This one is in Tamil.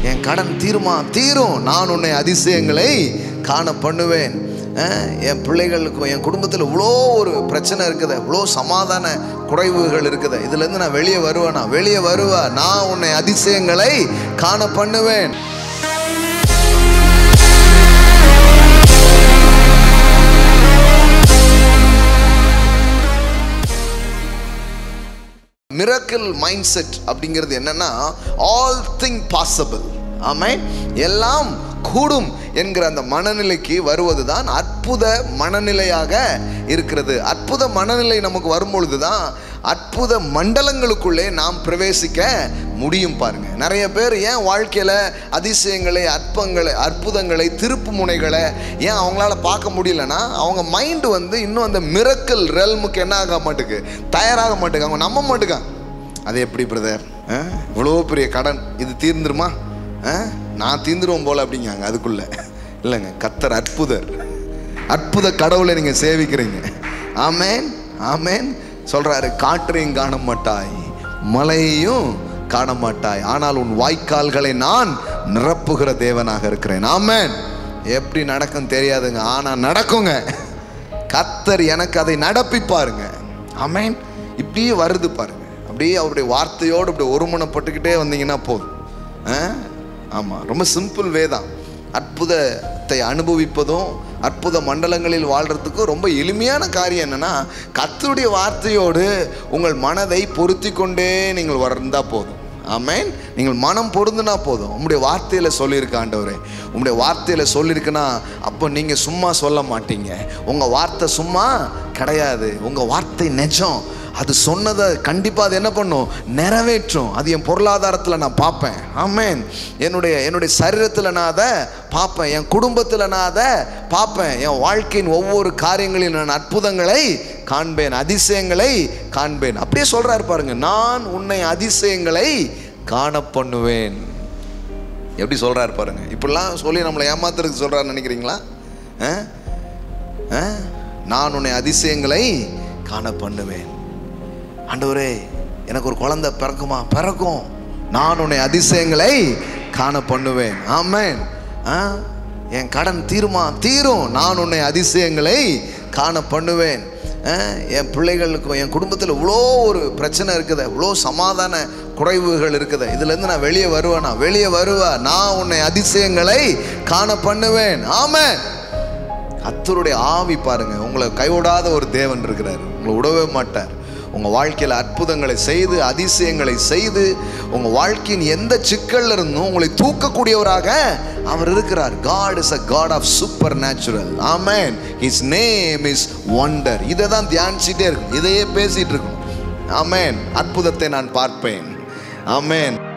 என் கடன் தீருமா தீரும் நான் உன்னை அதிசயங்களை காண பண்ணுவேன் அஹ், என் பிள்ளைகளுக்கும் என் குடும்பத்தில் இவ்வளோ ஒரு பிரச்சனை இருக்குது இவ்வளோ சமாதான குறைவுகள் இருக்குது இதுலேருந்து நான் வெளியே வருவேனா வெளியே வருவேன் நான் உன்னை அதிசயங்களை காண பண்ணுவேன் மிரக்கல் மைண்ட் செட் அப்படிங்கிறது என்னன்னா ஆல் திங் பாசிபிள் ஆமை எல்லாம் கூடும் என்கிற அந்த மனநிலைக்கு வருவது தான் அற்புத மனநிலையாக இருக்கிறது அற்புத மனநிலை நமக்கு வரும்பொழுது தான் அற்புத மண்டலங்களுக்குள்ளே நாம் பிரவேசிக்க முடியும் பாருங்க நிறைய பேர் ஏன் வாழ்க்கையில் அதிசயங்களை அற்பங்களை அற்புதங்களை திருப்பு முனைகளை ஏன் அவங்களால பார்க்க முடியலன்னா அவங்க மைண்டு வந்து இன்னும் அந்த மிரக்கல் ரெல்முக்கு என்ன ஆக மாட்டுக்கு தயாராக மாட்டுக்கு அவங்க நம்ப மாட்டுக்காங்க அது எப்படி பிரதர் இவ்வளோ பெரிய கடன் இது தீர்ந்துருமா ஆ? நான் தீர்ந்துருவோம் போல அப்படிங்காங்க அதுக்குள்ள இல்லைங்க கத்தர் அற்புதர் அற்புத கடவுளை நீங்கள் சேவிக்கிறீங்க ஆமேன் ஆமேன் சொல்றாரு காற்றையும் காண மாட்டாய் மலையையும் காண மாட்டாய் ஆனால் உன் வாய்க்கால்களை நான் நிரப்புகிற தேவனாக இருக்கிறேன் ஆமேன் எப்படி நடக்கும் தெரியாதுங்க ஆனால் நடக்குங்க கத்தர் எனக்கு அதை நடப்பிப்பாருங்க ஆமேன் இப்படியே வருது பாருங்க அப்படியே அவருடைய வார்த்தையோடு இப்படி ஒருமனப்பட்டுக்கிட்டே வந்தீங்கன்னா போதும் ஆமாம் ரொம்ப சிம்பிள் வே தான் அற்புதத்தை அனுபவிப்பதும் அற்புத மண்டலங்களில் வாழ்கிறதுக்கும் ரொம்ப எளிமையான காரியம் என்னன்னா கத்தருடைய வார்த்தையோடு உங்கள் மனதை பொருத்தி கொண்டே நீங்கள் வந்தால் போதும் ஆமேன் நீங்கள் மனம் பொருந்துனா போதும் உங்களுடைய வார்த்தையில் சொல்லியிருக்க ஆண்டவரே உங்களுடைய வார்த்தையில் சொல்லியிருக்குன்னா அப்போ நீங்கள் சும்மா சொல்ல மாட்டீங்க உங்கள் வார்த்தை சும்மா கிடையாது உங்கள் வார்த்தை நிஜம் அது சொன்னதை கண்டிப்பாக அது என்ன பண்ணும் நிறைவேற்றும் அது என் பொருளாதாரத்தில் நான் பார்ப்பேன் ஆமேன் என்னுடைய என்னுடைய சரீரத்தில் நான் அதை பார்ப்பேன் என் குடும்பத்தில் நான் அதை பார்ப்பேன் என் வாழ்க்கையின் ஒவ்வொரு காரியங்களிலும் நான் அற்புதங்களை காண்பேன் அதிசயங்களை காண்பேன் அப்படியே சொல்றாரு பாருங்க நான் உன்னை அதிசயங்களை காண பண்ணுவேன் எப்படி சொல்றாரு பாருங்க இப்படிலாம் சொல்லி நம்மளை ஏமாத்துறதுக்கு சொல்றாரு நினைக்கிறீங்களா ஆ? ஆ? நான் உன்னை அதிசயங்களை காண பண்ணுவேன் ஆண்டவரே எனக்கு ஒரு குழந்தை பிறக்குமா பிறக்கும் நான் உன்னை அதிசயங்களை காண பண்ணுவேன் ஆமேன் ஆ என் கடன் தீருமா தீரும் நான் உன்னை அதிசயங்களை காண பண்ணுவேன் ஆ, என் பிள்ளைகளுக்கும் என் குடும்பத்தில் இவ்வளோ ஒரு பிரச்சனை இருக்குது இவ்வளோ சமாதான குறைவுகள் இருக்குது இதுலேருந்து நான் வெளியே வருவேனா வெளியே வருவேன் நான் உன்னை அதிசயங்களை காண பண்ணுவேன் ஆமென் கத்தருடைய ஆவி பாருங்க உங்களை கைவிடாத ஒரு தேவன் இருக்கிறார் உங்களை விடவே மாட்டார் உங்கள் வாழ்க்கையில் அற்புதங்களை செய்து அதிசயங்களை செய்து உங்கள் வாழ்க்கையின் எந்த சிக்கல்ல இருந்தும் உங்களை தூக்கக்கூடியவராக அவர் இருக்கிறார் God is a God of supernatural amen his name is wonder இதை தான் தியானிச்சுட்டே இருக்கும் இதையே பேசிட்டு இருக்கணும் ஆமேன் அற்புதத்தை நான் பார்ப்பேன் ஆமேன்